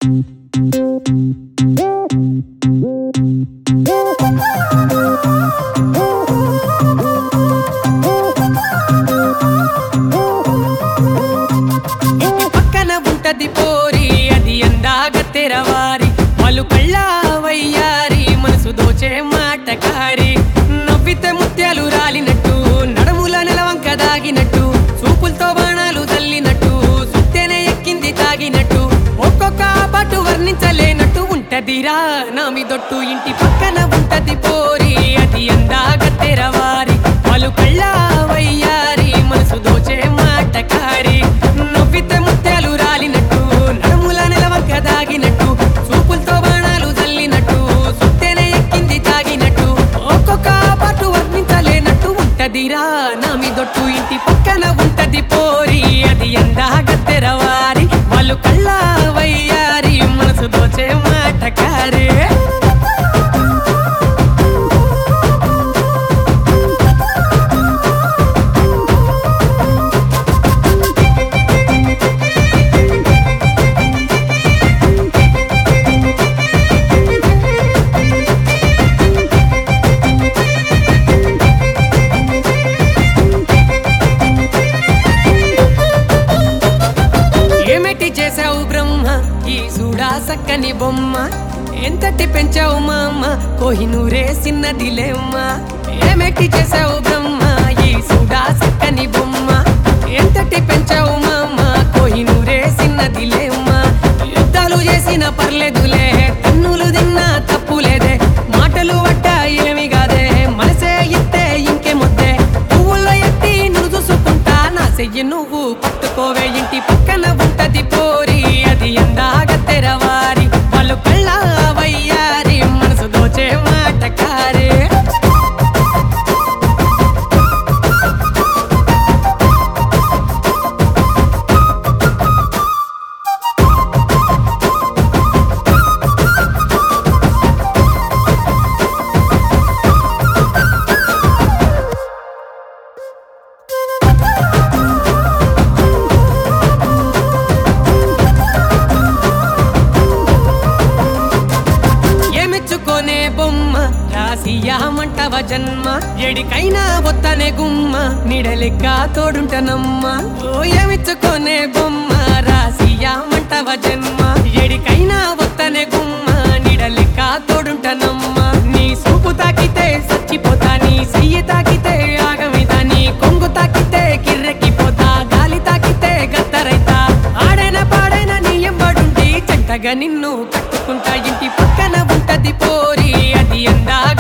ఇంటి పక్కన ఉంటది పోరి అది అందాగ తెరవారి వాళ్ళు కళ్ళావయ్యారి మనసు దోచే మాటకారి నవ్వితే ముత్యాలు రాలినట్టు నడుముల నెలవంక దాగినట్టు చూపులతో బాణాలు తల్లినట్టు సుత్తెనే ఎక్కింది తాగినట్టు ఒక్కొక్క పాటు వర్ణించలేనట్టు ఉంటదిరా నామిదొట్టు ఇంటి పక్కన ఉంటది పోరి అది అందాగ తెరవారి వాళ్ళు కళ్ళావయ్యారి మనసు దోచే మాటకారి నవ్వితే ముత్యాలు రాలినట్టు నడుముల నెలవంక దాగినట్టు చూపులతో బాణాలు చల్లినట్టు సుత్తెనే ఎక్కింది తాగినట్టు ఒక్కొక్క పాటు వర్ణించలేనట్టు ఉంటదిరా నామిదొట్టు ఇంటి పక్కన ఉంటది పోరి అది ఎందాగ తెరవారి వాళ్ళు కళ్ళావయ్యారి మనసు దోచే మాటకారే ఏమిటి చేసావు బ్రహ్మ ఈ సూడా సక్కని బొమ్మ ఎంతటి పెంచావు మా అమ్మ కోహినూరే సిన్నదిలేమ్మ ఏమిటి చేసావు బ్రహ్మ ఈ సూడా సక్కని బొమ్మ ఎంతటి పెంచావు మా అమ్మ కోహినూరే సిన్నదిలేమ్మ యుద్ధాలు చేసిన పర్లేదులే కన్నులు తిన్నా తప్పులేదే మాటలు వట్ట ఏమి కాదే మనసే ఇస్తే ఇంకే ముద్దే పువ్వుల్లో ఎత్తి నువ్వు చూసుకుంటా నా చెయ్యి నువ్వు పట్టుకోవే ఇంటి పక్కన ఉంటది పోరి అది ఎందాగ తెరవారి వాళ్ళు కళ్ళావయ్యారి మనసు దోచే మాటకారే ఏమెచ్చుకోనే బొమ్మ రాసియామంటవ జన్మ ఎడికైనా బొత్తనే గుమ్మ నిడలెక్క తోడుంటనమ్మ ఓ ఏమెచ్చుకోనే బొమ్మ రాసియామంటవ జన్మ ఎడికైనా బొత్తనే గుమ్మ నిడలెక్క తోడుంటనమ్మ నీ సూపు తాకితే చచ్చిపోతా నీ చెయ్యి తాకితే ఆగమిదా నీ కొంగు తాకితే కిర్రెక్కిపోతా గాలి తాకితే గత్తరైతా ఆడైన పాడైన నీ ఎంబడుండి చెంటగా నిన్ను కట్టుకుంటా ఇంటి పక్కన ఉంటది పోరి అది ఎందాగ